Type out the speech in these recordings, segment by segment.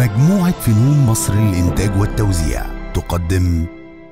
مجموعة فنون مصر للإنتاج والتوزيع تقدم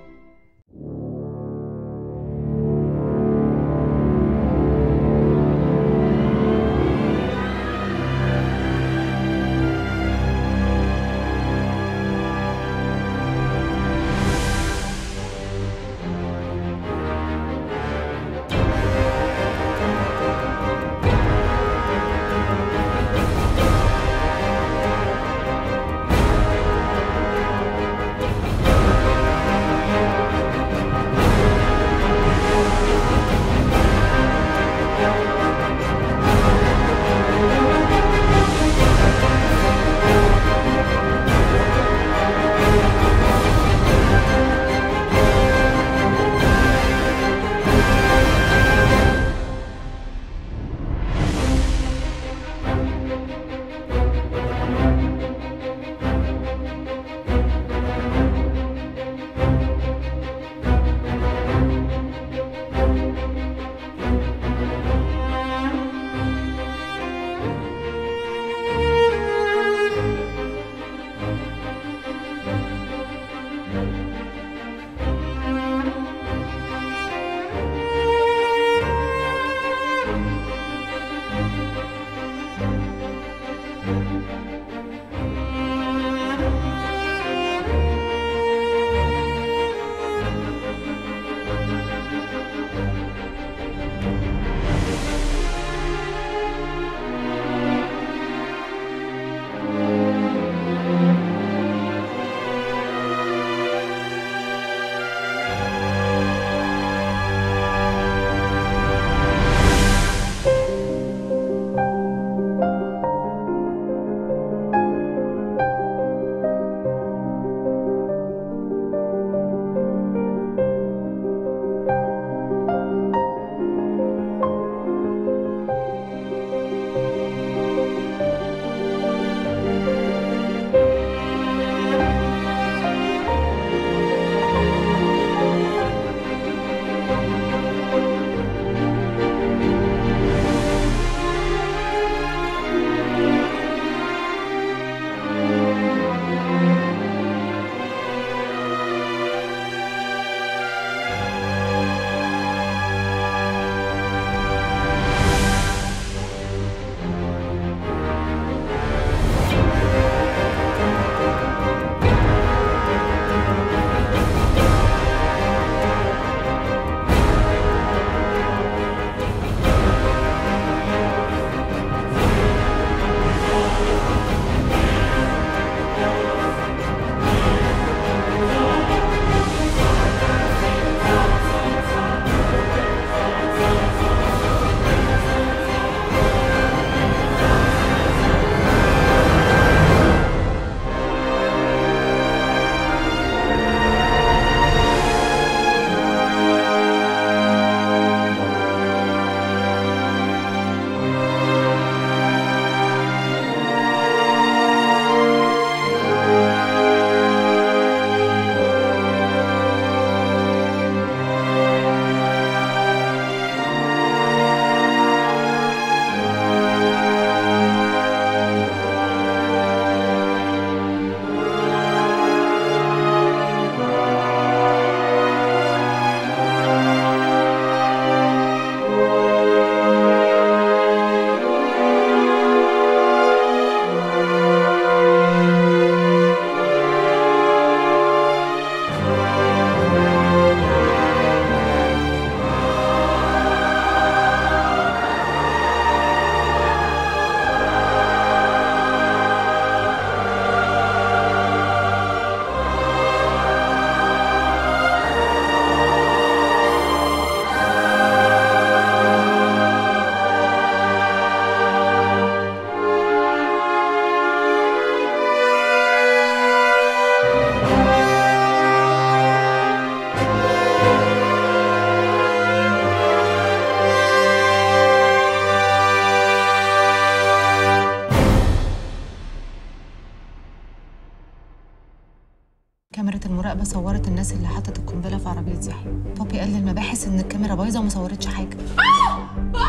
كاميرا المراقبة صورت الناس اللي حطت القنبلة في عربية يحيى بابي قال للمباحث إن الكاميرا بايظة وما صورتش حاجة بابي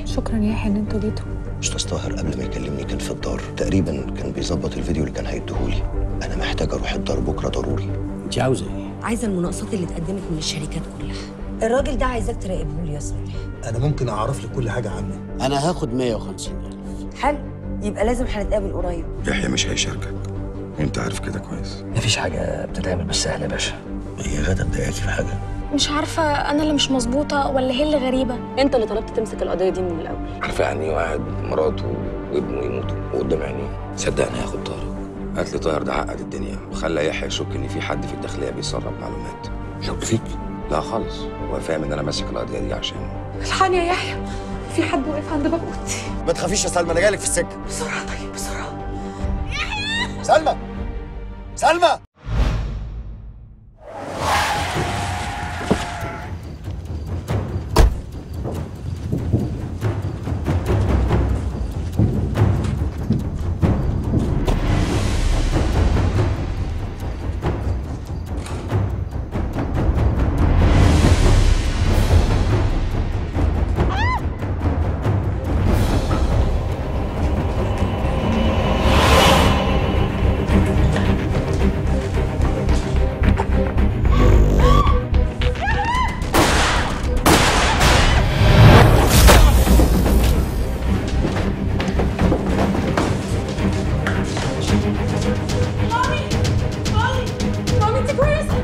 شكرا يا يحيى ان انتوا جيتوا استاذ طاهر قبل ما يكلمني كان في الدار تقريبا كان بيظبط الفيديو اللي كان هيديهولي انا محتاج اروح الدار بكره ضروري انت عاوزه ايه عايزه المناقصات اللي اتقدمت من الشركات كلها الراجل ده عايزاك تراقبه لي يا صالح انا ممكن اعرف لك كل حاجه عنه انا هاخد 150 الف حلو يبقى لازم هنتقابل قريب يحيى مش هيشاركك وانت عارف كده كويس مفيش حاجه بتتعمل بالسهل يا باشا هي غدا مضايقاكي في حاجه مش عارفة أنا اللي مش مظبوطة ولا هي اللي غريبة انت اللي طلبت تمسك القضيه دي من الاول عارفه يعني واحد مراته وابنه يموتوا وقدام عينيه صدقني هاخد طارق هات لي طاهر ده عقد الدنيا وخلى يحيى يشك ان في حد في الداخليه بيسرب معلومات شك فيك لا خالص هو فاهم ان انا ماسك القضيه دي عشانه الحقني يا يحيى في حد واقف عند باب اوضتي ما تخافيش يا سلمى انا جايلك في السكه بسرعه طيب بسرعه سلمى سلمى مامي انت كويسه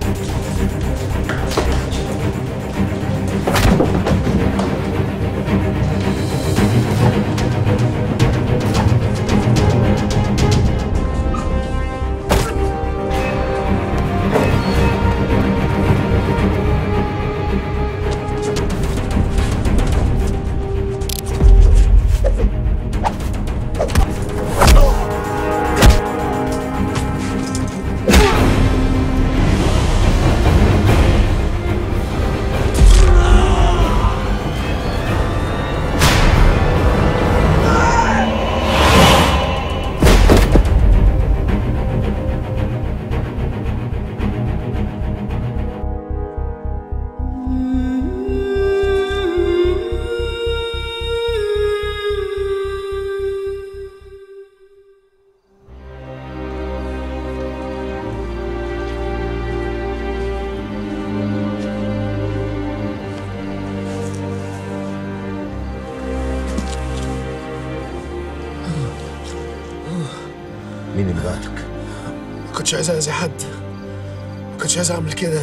مين اللي بعتك ما كنتش عايز اذي حد ما كنتش عايز اعمل كده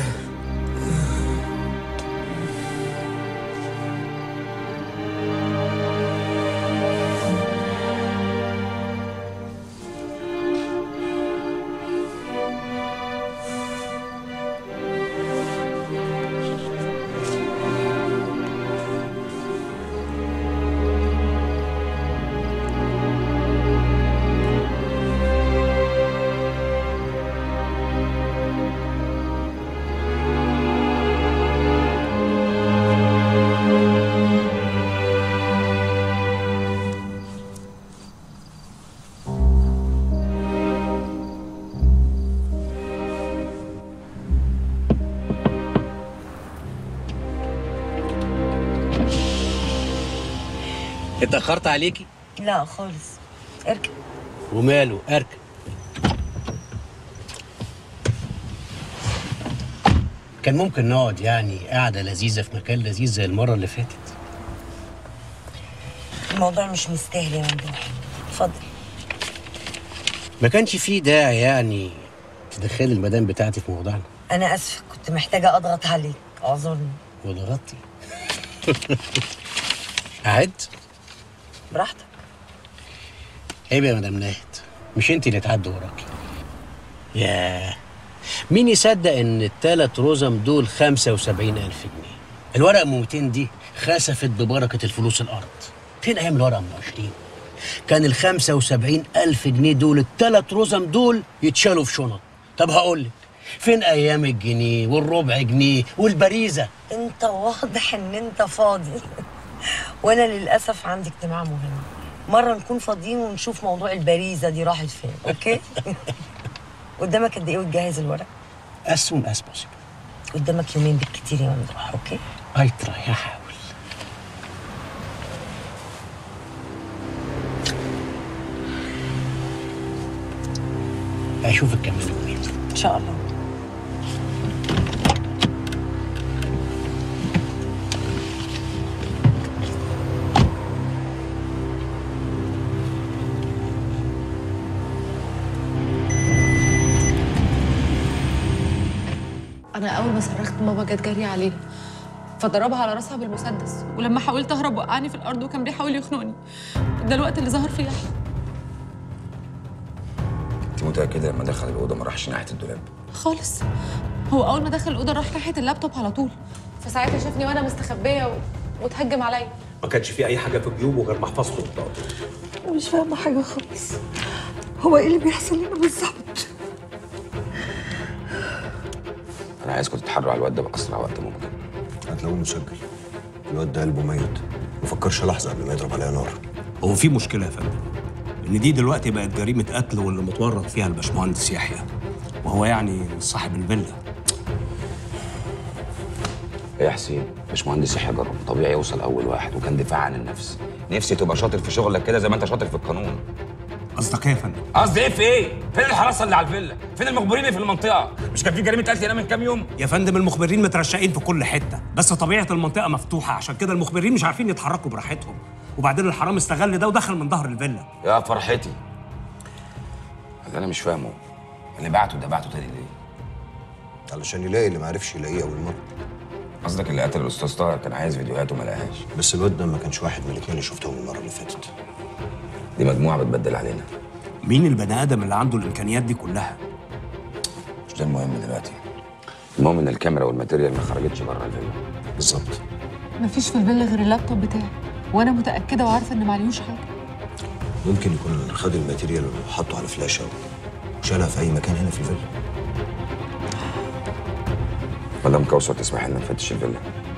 اتاخرت عليكي لا خالص اركب وماله اركب كان ممكن نقعد يعني قعده لذيذه في مكان لذيذ زي المره اللي فاتت الموضوع مش مستاهل يا ممدوح اتفضل ما كانش فيه داعي يعني تدخلي المدام بتاعتي في موضوعنا انا اسفه كنت محتاجه اضغط عليك اعذرني وضغطتي قعد براحتك عيب يا مدام ناهد مش انت اللي تعدي وراكي ياه مين يصدق ان التلات رزم دول 75 ألف جنيه الورقة ام 200 دي خسفت ببركة الفلوس الأرض فين أيام الورقة ام 20 كان ال 75 ألف جنيه دول التلات رزم دول يتشالوا في شنط طب هقول لك فين أيام الجنيه والربع جنيه والبريزة انت واضح ان انت فاضي وانا للاسف عندي اجتماع مهم مره نكون فاضيين ونشوف موضوع البريزه دي راحت فين اوكي قدامك قد ايه وتجهز الورق as soon as possible قدامك يومين بالكتير يا ممدوح اوكي I try هحاول اشوفك كمان في البيت ان شاء الله انا اول ما صرخت ماما جت جري علينا فضربها على راسها بالمسدس ولما حاولت اهرب وقعني في الارض وكان بيحاول يخنقني ده الوقت اللي ظهر فيه يحيى انت متاكده لما دخل الاوضه ما راحش ناحيه الدولاب خالص هو اول ما دخل الاوضه راح ناحيه اللابتوب على طول فساعتها شافني وانا مستخبيه و... وتهجم عليا ما كانش في اي حاجه في جيوبه غير محفظته وبطاقته مش فاهمه حاجه خالص هو ايه اللي بيحصل لنا بالظبط انا عايزكم تتحروا على الواد ده باسرع وقت ممكن هتلاقوه مسجل الواد ده قلبه ميت ما فكرش لحظه قبل ما يضرب عليها نار هو في مشكله يا فندم ان دي دلوقتي بقت جريمه قتل واللي متورط فيها الباشمهندس يحيى وهو يعني صاحب الفيلا يا حسين باشمهندس يحيى جرب طبيعي يوصل اول واحد وكان دفاع عن النفس نفسي تبقى شاطر في شغلك كده زي ما انت شاطر في القانون قصدك ايه يا فندم قصدي ايه في ايه؟ فين الحراسه اللي على الفيلا؟ فين المخبرين اللي في المنطقه؟ مش كان في جريمه قتل هنا من كام يوم؟ يا فندم المخبرين مترشقين في كل حته بس طبيعه المنطقه مفتوحه عشان كده المخبرين مش عارفين يتحركوا براحتهم وبعدين الحرام استغل ده ودخل من ظهر الفيلا يا فرحتي اللي انا مش فاهمه اللي بعته ده بعته تاني ليه؟ علشان يلاقي اللي ما عرفش يلاقيه اول مره قصدك اللي قتل الاستاذ طاهر كان عايز فيديوهات وما لقاهاش بس الواد ده ما كانش واحد من الاثنين اللي شفتهم المره اللي فاتت دي مجموعه بتبدل علينا مين البني ادم اللي عنده الامكانيات دي كلها مش ده المهم دلوقتي المهم ان الكاميرا والماتيريال ما خرجتش بره الفيلا بالظبط مفيش في الفيلا غير اللابتوب بتاعي وانا متاكده وعارفه ان معليوش حاجه ممكن يكون خد الماتيريال وحطه على فلاشه وشالها في اي مكان هنا في الفيلا مدام كوثر تسمح لنا نفتش الفيلا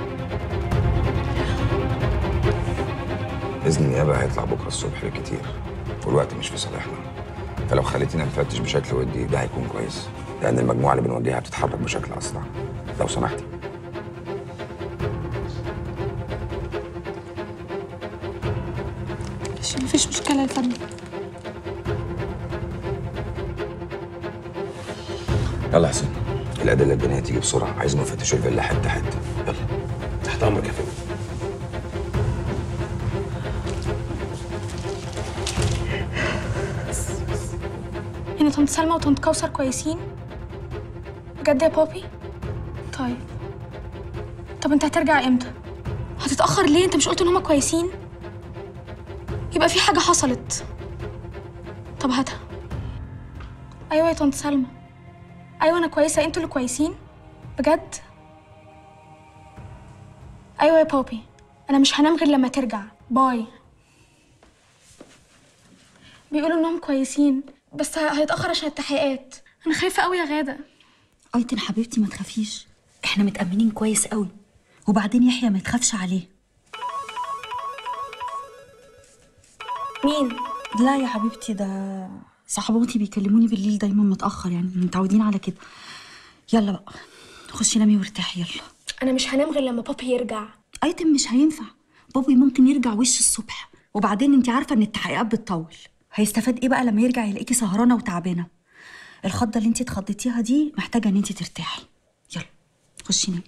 إذن النيابة هيطلع بكرة الصبح بالكتير والوقت مش في صالحنا فلو خليتينا نفتش بشكل ودي ده هيكون كويس لأن المجموعة اللي بنواجهها بتتحرك بشكل أسرع لو سمحتي ماشي مفيش مشكله يا فندم يلا يا حسين الأدلة البنية تيجي بسرعة عايزين نفتشوا الفيلا حتة حتة يلا تحت امرك يا فندم يعني طنط سلمى وطنط كوثر كويسين بجد يا بابي طيب طب انت هترجع امتى هتتاخر ليه انت مش قلت ان هما كويسين يبقى في حاجه حصلت طب هاتها ايوه يا طنط سلمى ايوه انا كويسه انتوا اللي كويسين بجد ايوه يا بابي انا مش هنام غير لما ترجع باي بيقولوا انهم كويسين بس ه- هيتاخر عشان التحقيقات انا خايفه قوي يا غاده ايتن حبيبتي ما تخافيش احنا متأمنين كويس قوي وبعدين يحيى ما تخافش عليه مين لا يا حبيبتي ده صحباتي بيكلموني بالليل دايما متأخر يعني متعودين على كده يلا بقى خشي نامي وارتاحي يلا انا مش هنام غير لما بابي يرجع ايتن مش هينفع بابي ممكن يرجع وش الصبح وبعدين انت عارفه ان التحقيقات بتطول هيستفاد ايه بقى لما يرجع يلاقيكي سهرانه وتعبانه الخضه اللي انت اتخضيتيها دي محتاجه ان انت ترتاحي يلا خشي نامي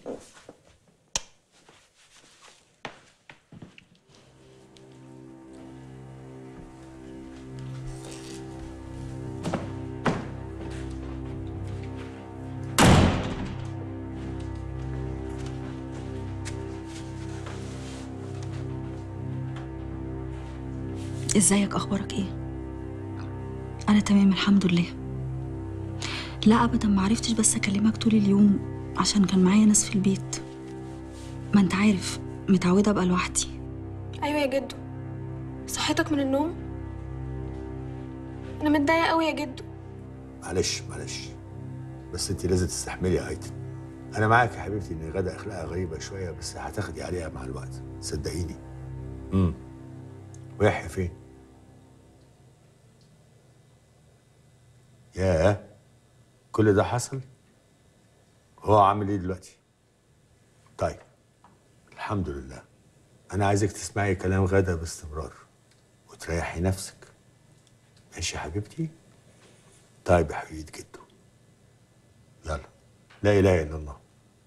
ازيك اخبارك ايه انا تمام الحمد لله لا ابدا ما عرفتش بس اكلمك طول اليوم عشان كان معايا ناس في البيت ما انت عارف متعوده ابقى لوحدي ايوه يا جدو صحتك من النوم انا متضايقه قوي يا جدو معلش معلش بس انت لازم تستحملي يا ايتن انا معاك يا حبيبتي ان غدا اخلاقها غريبه شويه بس هتاخدي عليها مع الوقت صدقيني امم ويحيى فين ياه كل ده حصل هو عامل ايه دلوقتي طيب الحمد لله انا عايزك تسمعي كلام غدا باستمرار وتريحي نفسك ماشي يا حبيبتي طيب يا حبيبي جدو يلا لا اله الا الله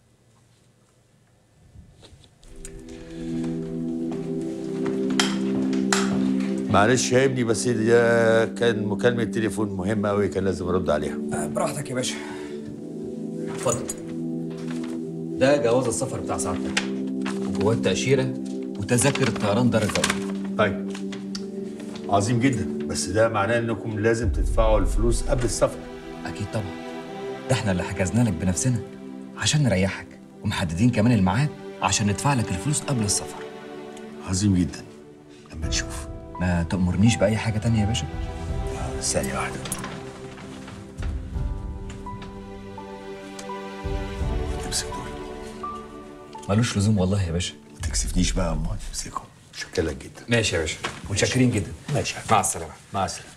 معلش يا ابني بس ده كان مكالمة تليفون مهمة أوي كان لازم أرد عليها براحتك يا باشا اتفضل ده جواز السفر بتاع سعادتك وجواه التأشيرة وتذاكر الطيران درجة أولى طيب عظيم جدا بس ده معناه انكم لازم تدفعوا الفلوس قبل السفر أكيد طبعا ده احنا اللي حجزنا لك بنفسنا عشان نريحك ومحددين كمان الميعاد عشان ندفع لك الفلوس قبل السفر عظيم جدا لما نشوف ما تأمرنيش بأي حاجة تانية يا باشا ثانية واحدة امسك دول ملوش لزوم والله يا باشا ما تكسفنيش بقى امال امسكهم شكلك جدا ماشي يا باشا متشكرين جدا ماشي مع السلامة مع السلامة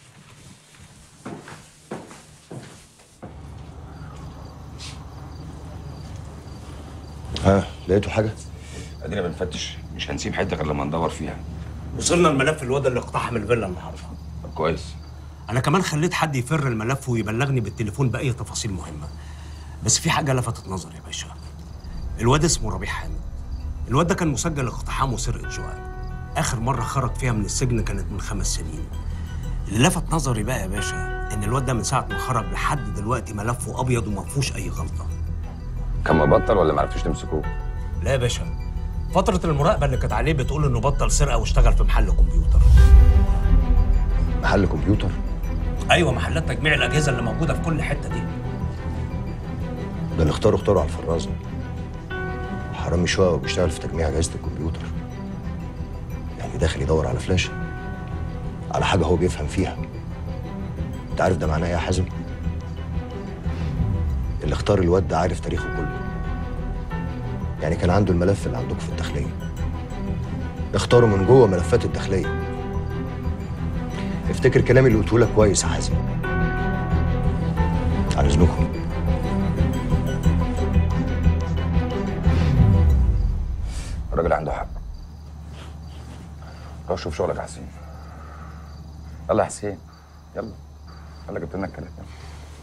ها لقيتوا حاجه ادينا بنفتش مش هنسيب حته غير لما ندور فيها وصلنا الملف الواد اللي اقتحم الفيلا النهارده طب كويس انا كمان خليت حد يفر الملف ويبلغني بالتليفون باي تفاصيل مهمه بس في حاجه لفتت نظري يا باشا الواد اسمه ربيع حامد الواد ده كان مسجل اقتحام وسرقه شقق اخر مره خرج فيها من السجن كانت من خمس سنين اللي لفت نظري بقى يا باشا ان الواد ده من ساعه ما خرج لحد دلوقتي ملفه ابيض وما فيهوش اي غلطه كان مبطل ولا ما عرفتوش تمسكوه لا يا باشا فترة المراقبة اللي كانت عليه بتقول إنه بطل سرقة واشتغل في محل كمبيوتر. محل كمبيوتر أيوة محلات تجميع الأجهزة اللي موجودة في كل حتة دي. ده اللي اختاروا اختاروا على الفرازه حرامي شقق وبيشتغل في تجميع اجهزه الكمبيوتر يعني داخل يدور على فلاشه على حاجه هو بيفهم فيها انت عارف ده معناه ايه يا حازم اللي اختار الواد ده عارف تاريخه كله يعني كان عنده الملف اللي عندكم في الداخليه اختاروا من جوه ملفات الداخليه افتكر كلامي اللي قلته لك كويس يا حازم على اذنكم الراجل عنده حق روح شوف شغلك يا حسين يلا يا حسين يلا يلا جبت لنا الكلام يلا.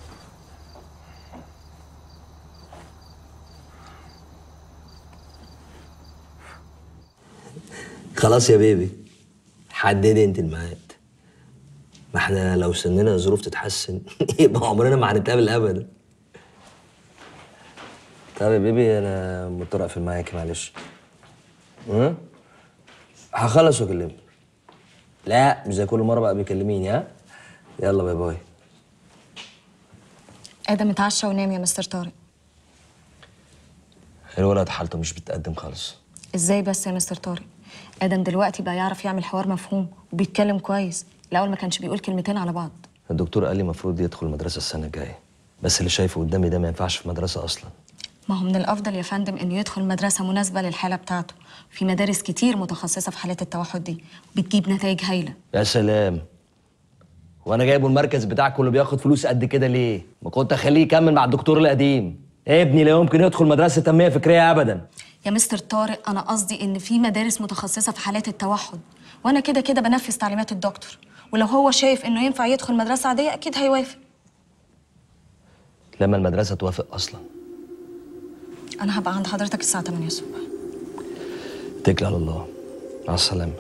خلاص يا بيبي حددي انت الميعاد ما احنا لو سننا الظروف تتحسن يبقى عمرنا ما هنتقابل ابدا طب يا بيبي انا مضطر اقفل معاكي معلش ها هخلص واكلمك لا مش زي كل مره بقى بيكلميني ها يلا باي باي ادم اتعشى ونام يا مستر طارق الولد حالته مش بتقدم خالص ازاي بس يا مستر طارق ادم دلوقتي بقى يعرف يعمل حوار مفهوم وبيتكلم كويس الاول ما كانش بيقول كلمتين على بعض الدكتور قال لي المفروض يدخل المدرسه السنه الجايه بس اللي شايفه قدامي ده ما ينفعش في مدرسه اصلا ما هو من الافضل يا فندم انه يدخل مدرسه مناسبه للحاله بتاعته في مدارس كتير متخصصه في حالات التوحد دي وبتجيب نتائج هايله يا سلام وانا جايبه المركز بتاعك اللي بياخد فلوس قد كده ليه ما كنت اخليه يكمل مع الدكتور القديم ابني لا يمكن يدخل مدرسه تنميه فكريه ابدا يا مستر طارق انا قصدي ان في مدارس متخصصه في حالات التوحد وانا كده كده بنفذ تعليمات الدكتور ولو هو شايف انه ينفع يدخل مدرسه عاديه اكيد هيوافق لما المدرسه توافق اصلا انا هبقى عند حضرتك الساعه 8 الصبح اتكل على الله مع السلامه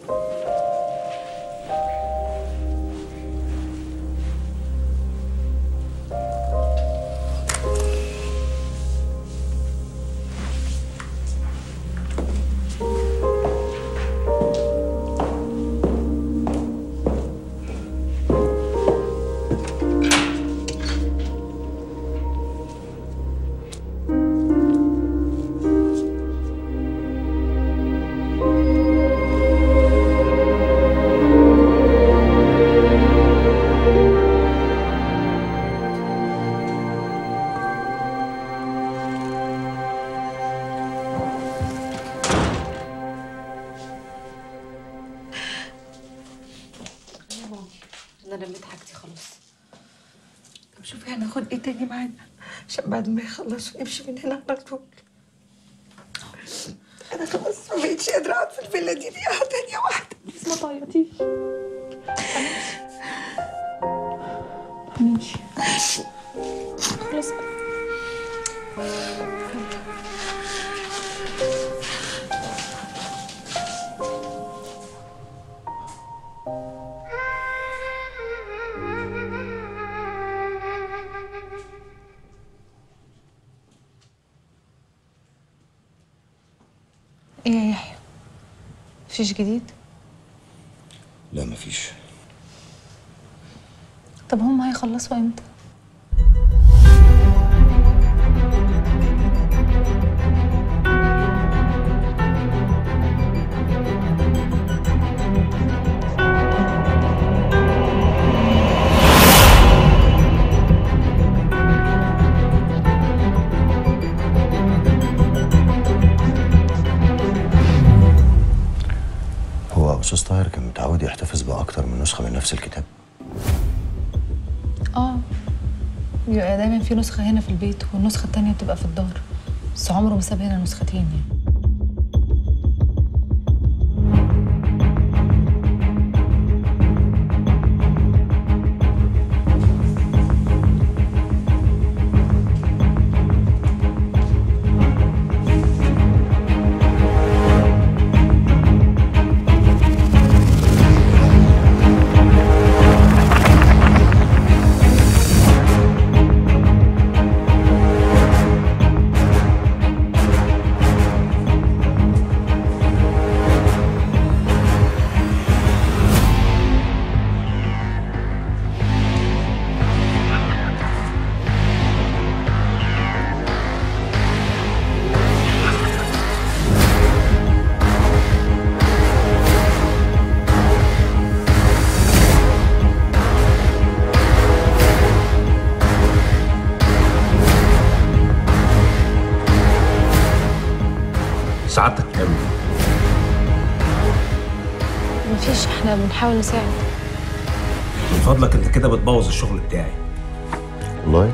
انا لميت حاجتي خلاص طب شوفي هناخد ايه تاني معانا عشان بعد ما يخلص ونمشي من هنا على طول انا خلاص ما بقتش قادره اقعد في الفيلا دي دقيقه تانية واحده بس ما تعيطيش هنمشي ايه يا يحيى مفيش جديد لا مفيش طب هم هيخلصوا امتى هو استاذ طاهر كان متعود يحتفظ باكتر من نسخه من نفس الكتاب اه بيبقى دايما في نسخة هنا في البيت والنسخة التانية بتبقى في الدار بس عمره ما ساب هنا نسختين يعني سعادتك كام مفيش احنا بنحاول نساعد من فضلك انت كده بتبوظ الشغل بتاعي والله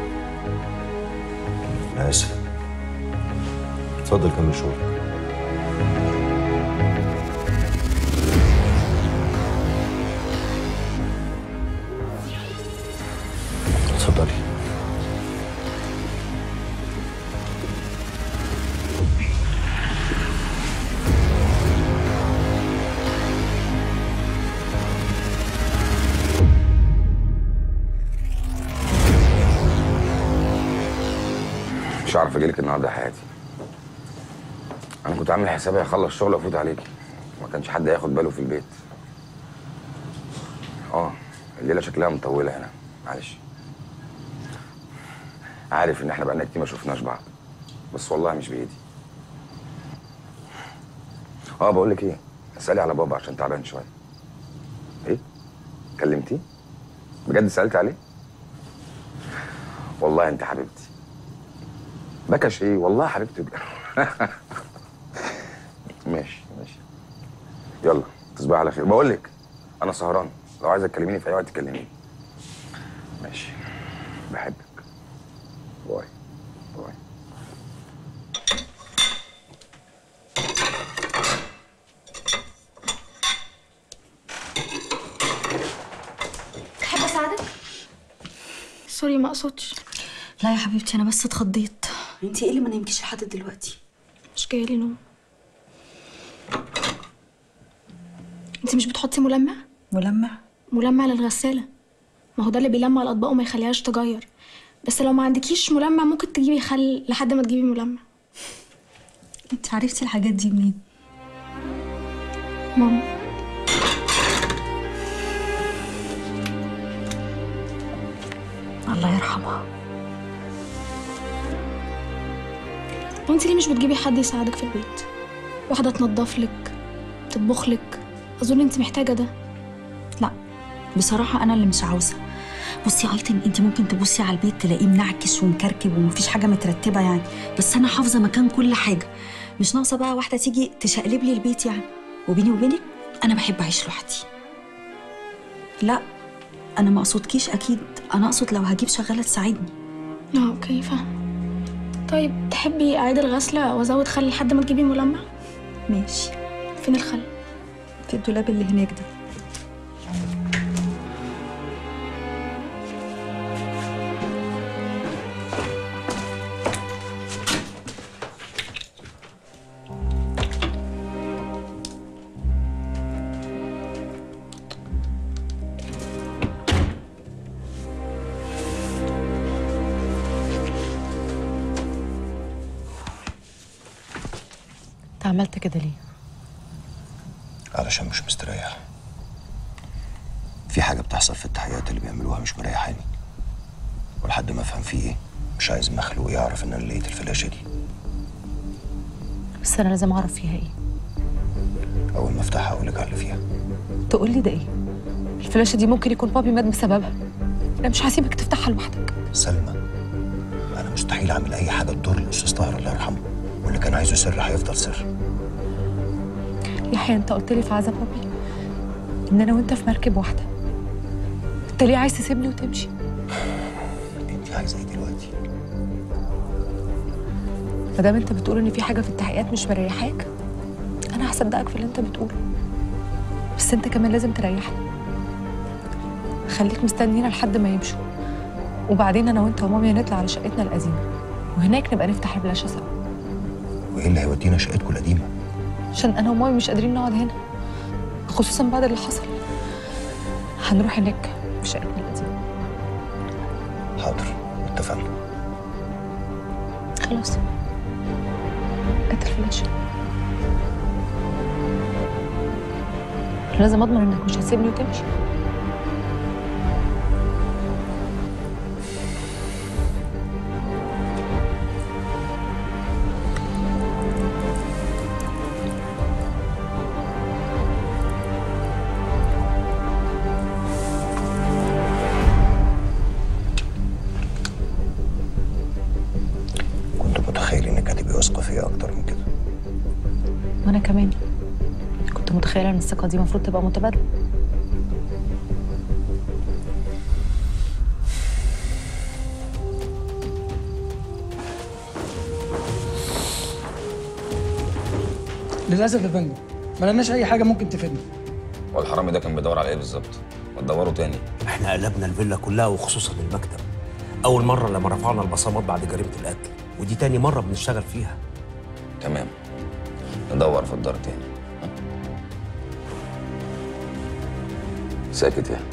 انا اسف اتفضل كمل شغلك اتفضلي مش عارف اجيلك النهارده يا حياتي انا كنت عامل حسابي اخلص شغل وافوت عليكي ما كانش حد هياخد باله في البيت اه الليله شكلها مطوله هنا معلش عارف ان احنا بقالنا كتير ما شفناش بعض بس والله مش بايدي اه بقول لك ايه اسالي على بابا عشان تعبان شويه ايه كلمتيه بجد سالت عليه والله انت حبيبتي بكش ايه والله يا حبيبتي ماشي ماشي يلا تصبحي على خير بقول لك انا سهران لو عايزه تكلميني في اي وقت تكلميني ماشي بحبك باي باي تحب اساعدك سوري ما اقصدش لا يا حبيبتي انا بس اتخضيت انتي ايه اللي ما نمكيش لحد دلوقتي مش جايلي نوم انت مش بتحطي ملمع ملمع ملمع للغساله ما هو ده اللي بيلمع الاطباق وما يخليهاش تجير بس لو ما عندكيش ملمع ممكن تجيبي خل لحد ما تجيبي ملمع انت عرفتي الحاجات دي منين ماما الله يرحمها وانت ليه مش بتجيبي حد يساعدك في البيت واحده تنظف لك تطبخ لك اظن انت محتاجه ده لا بصراحة أنا اللي مش عاوزة بصي يا ايتن انت ممكن تبصي على البيت تلاقيه منعكش ومكركب ومفيش حاجة مترتبة يعني بس أنا حافظة مكان كل حاجة مش ناقصة بقى واحدة تيجي تشقلب لي البيت يعني وبيني وبينك أنا بحب أعيش لوحدي لا أنا ما أقصدكيش أكيد أنا أقصد لو هجيب شغالة تساعدني اه اوكي فاهم طيب تحبي اعيد الغسله وازود خل لحد ما تجيبي ملمع ماشي فين الخل في الدولاب اللي هناك ده عملت كده ليه علشان مش مستريح في حاجة بتحصل في التحقيقات اللي بيعملوها مش مريحاني ولحد ما افهم فيه ايه مش عايز مخلوق يعرف ان انا لقيت الفلاشة دي بس انا لازم اعرف فيها ايه اول ما افتحها اقول لك على اللي فيها تقول لي ده ايه الفلاشه دي ممكن يكون بابي مات بسببها انا مش هسيبك تفتحها لوحدك سلمى انا مستحيل اعمل اي حاجة تضر الاستاذ طاهر الله يرحمه واللي كان عايزه سر هيفضل سر يحيى انت قلت لي في عزا بابي ان انا وانت في مركب واحده انت ليه عايز تسيبني وتمشي انت عايزه ايه دلوقتي ما دام انت بتقول ان في حاجه في التحقيقات مش مريحاك انا هصدقك في اللي انت بتقوله بس انت كمان لازم تريحني خليك مستنينا لحد ما يمشوا وبعدين انا وانت ومامي هنطلع على شقتنا القديمه وهناك نبقى نفتح البلاشه سوا وايه اللي هيودينا شقتكم القديمة عشان انا ومامي مش قادرين نقعد هنا خصوصا بعد اللي حصل هنروح هناك في شقتنا القديمه حاضر اتفقنا خلاص هات الفلاشه لازم اضمن انك مش هتسيبني وتمشي كنت متخيل انك هتبقي واثقة فيا اكتر من كده وانا كمان كنت متخيله ان الثقه دي المفروض تبقى متبادله للاسف يا فندم ما لقيناش اي حاجه ممكن تفيدنا هو الحرامي ده كان بيدور على ايه بالظبط؟ ما تدوروا تاني احنا قلبنا الفيلا كلها وخصوصا المكتب اول مره لما رفعنا البصمات بعد جريمه القتل ودي تاني مره بنشتغل فيها تمام ندور في الدار تاني ها؟ ساكت يا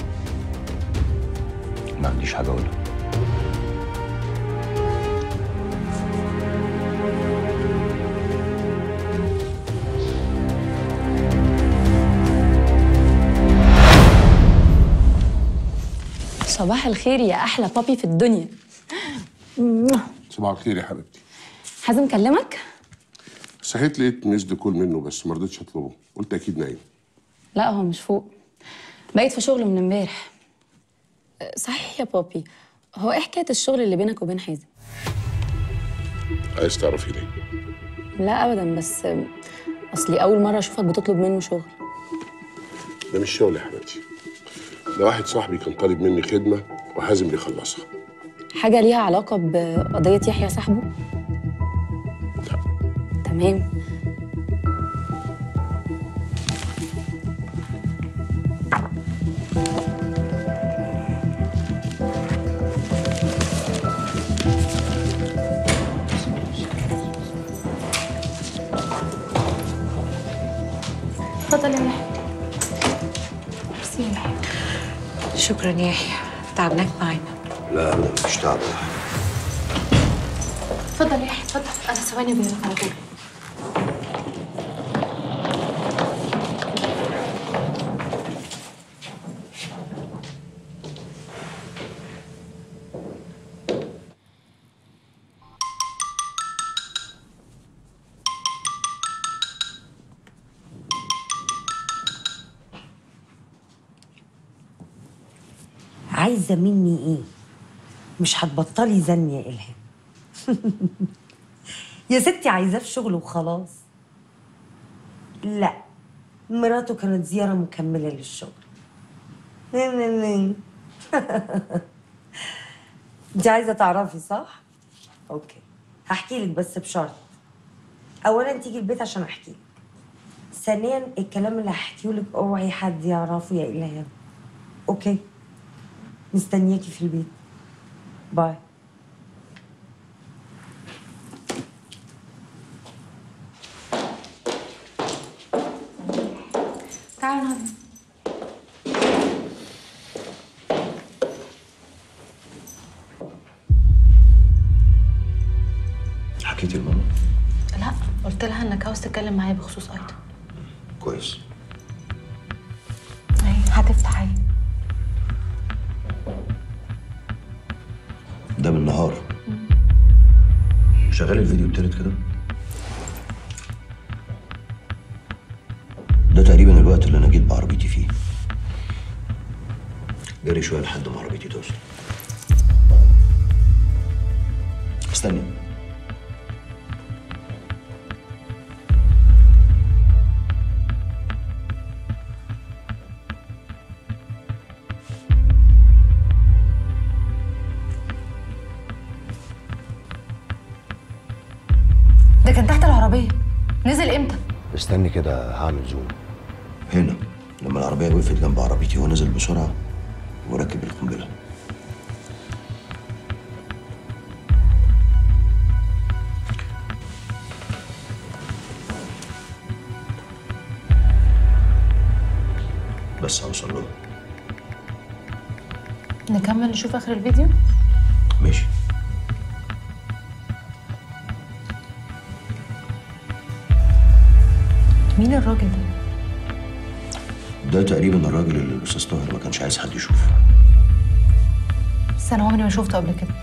ما عنديش حاجة اقولها صباح الخير يا احلى بابي في الدنيا صباح الخير يا حبيبتي حازم كلمك صحيت لقيت ميسد كول منه بس ما رضيتش اطلبه قلت اكيد نايم لا هو مش فوق بقيت في شغل من امبارح أه، صحيح يا بابي هو ايه حكايه الشغل اللي بينك وبين حازم عايز تعرفي ليه لا ابدا بس أه، اصلي اول مره اشوفك بتطلب منه شغل ده مش شغل يا حبيبتي ده واحد صاحبي كان طالب مني خدمه وحازم بيخلصها حاجه ليها علاقه بقضيه يحيى صاحبه تمام اتفضل يا يحيى ميرسي يا يحيى شكرا يا يحيى تعبناك معانا لا لا مش تعب اتفضل يا يحيى اتفضل انا ثواني وجايلك على طول عايزه مني ايه مش هتبطلي زن يا الهام يا ستي عايزاه في شغل وخلاص لا مراته كانت زياره مكمله للشغل انت عايزه تعرفي صح اوكي هحكي لك بس بشرط اولا تيجي البيت عشان احكي لك ثانيا الكلام اللي هحكيه لك اوعي حد يعرفه يا الهام اوكي مستنياكي في البيت باي تعالوا نقعد حكيتي لماما لا قلت لها انك عاوز تتكلم معايا بخصوص ايضا كويس اهي هتفتح اهي ده بالنهار شغال الفيديو التالت كده ده تقريبا الوقت اللي انا جيت بعربيتي فيه جري شويه لحد ما عربيتي توصل استني ده كان تحت العربيه نزل امتى استني كده هعمل زوم هنا لما العربيه وقفت جنب عربيتي هو نزل بسرعه وركب القنبله بس هوصل له نكمل نشوف اخر الفيديو ماشي مين الراجل ده ده تقريبا الراجل اللي الاستاذ طاهر ما كانش عايز حد يشوفه بس انا عمري ما شفته قبل كده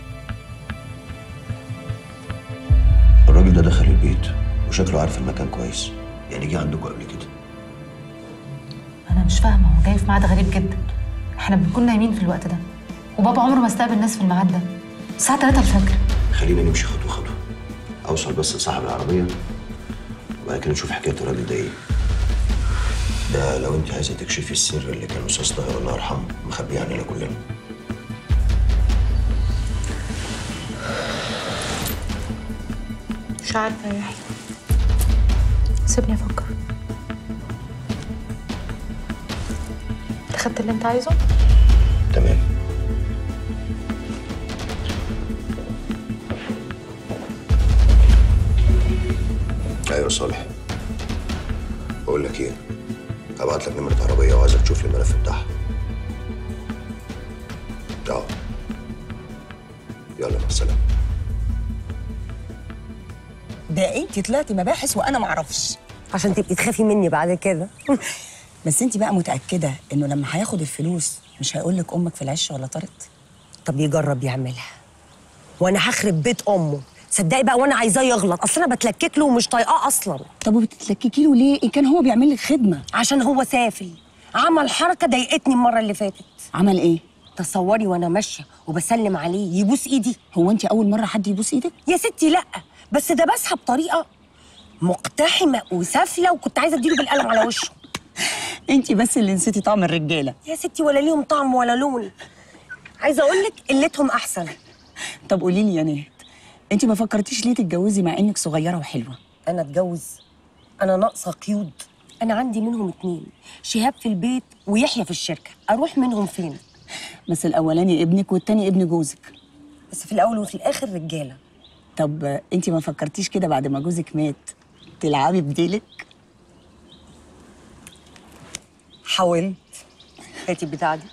الراجل ده دخل البيت وشكله عارف المكان كويس يعني جه عندكم قبل كده انا مش فاهمه هو جاي في ميعاد غريب جدا احنا بنكون نايمين في الوقت ده وبابا عمره ما استقبل ناس في الميعاد ده الساعه 3 الفجر خلينا نمشي خطوه خطوه اوصل بس لصاحب العربيه وبعد كده نشوف حكايه الراجل ده ايه ده لو انت عايزه تكشفي السر اللي كان الاستاذ طاهر الله يرحمه مخبيه عننا كلنا مش عارفه يا يحيى سيبني افكر انت خدت اللي انت عايزه تمام ايوه صالح بقول لك ايه هبعت لك نمره عربيه وعايزك تشوف لي الملف بتاعها اه يلا مع السلامه ده انت طلعتي مباحث وانا ما اعرفش عشان تبقي تخافي مني بعد كده بس انت بقى متاكده انه لما هياخد الفلوس مش هيقول لك امك في العش ولا طارت طب يجرب يعملها وانا هخرب بيت امه صدقي بقى وانا عايزاه يغلط اصل انا بتلكك له ومش طايقاه اصلا طب وبتتلككي له ليه ان كان هو بيعمل لك خدمه عشان هو سافل عمل حركه ضايقتني المره اللي فاتت عمل ايه تصوري وانا ماشيه وبسلم عليه يبوس ايدي هو انت اول مره حد يبوس ايدك يا ستي لا بس ده بسها بطريقه مقتحمه وسافله وكنت عايزه اديله بالقلم على وشه انت بس اللي نسيتي طعم الرجاله يا ستي ولا ليهم طعم ولا لون عايزه اقول لك قلتهم احسن طب قولي لي يا نهد انت ما فكرتيش ليه تتجوزي مع انك صغيره وحلوه انا اتجوز انا ناقصه قيود انا عندي منهم اتنين شهاب في البيت ويحيى في الشركه اروح منهم فين بس الاولاني ابنك والتاني ابن جوزك بس في الاول وفي الاخر رجاله طب انت ما فكرتيش كده بعد ما جوزك مات تلعبي بديلك حاولت هاتي البتاعه دي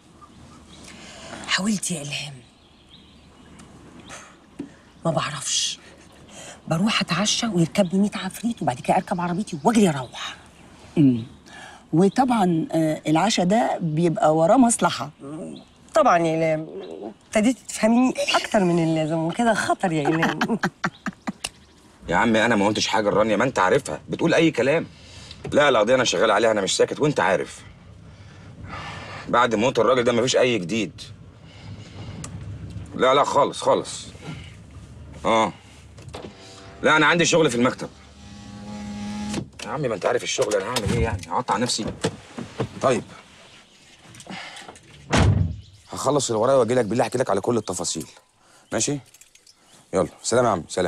حاولت يا الهام ما بعرفش بروح اتعشى ويركبني 100 عفريت وبعد كده اركب عربيتي واجري اروح امم وطبعا آه، العشاء ده بيبقى وراه مصلحه طبعا يا إلهام ابتديتي تفهميني اكتر من اللازم وكده خطر يا إلهام يا عمي انا ما قلتش حاجه الرانيا ما انت عارفها بتقول اي كلام لا القضيه انا شغال عليها انا مش ساكت وانت عارف بعد موت الراجل ده مفيش اي جديد لا لا خالص خالص اه لا انا عندي شغل في المكتب يا عمي ما انت عارف الشغل انا هعمل ايه يعني هقطع نفسي طيب هخلص اللي ورايا واجي لك بالله احكي لك على كل التفاصيل ماشي يلا سلام يا عم سلام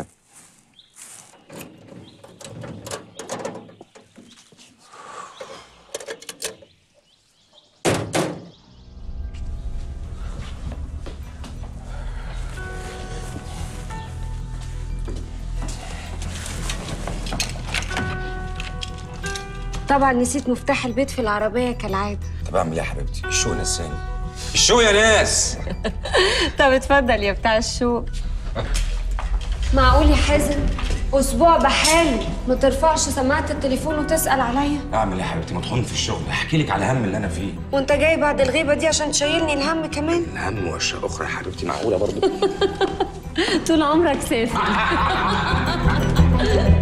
طبعا نسيت مفتاح البيت في العربية كالعادة طب اعمل ايه يا حبيبتي الشوق نساني الشوق يا ناس طب اتفضل يا بتاع الشوق معقول يا حازم اسبوع بحاله ما ترفعش سماعه التليفون وتسال عليا اعمل ايه يا حبيبتي مطحون في الشغل احكي لك على الهم اللي انا فيه وانت جاي بعد الغيبه دي عشان تشيلني الهم كمان الهم واشياء اخرى يا حبيبتي معقوله برضه طول عمرك سافر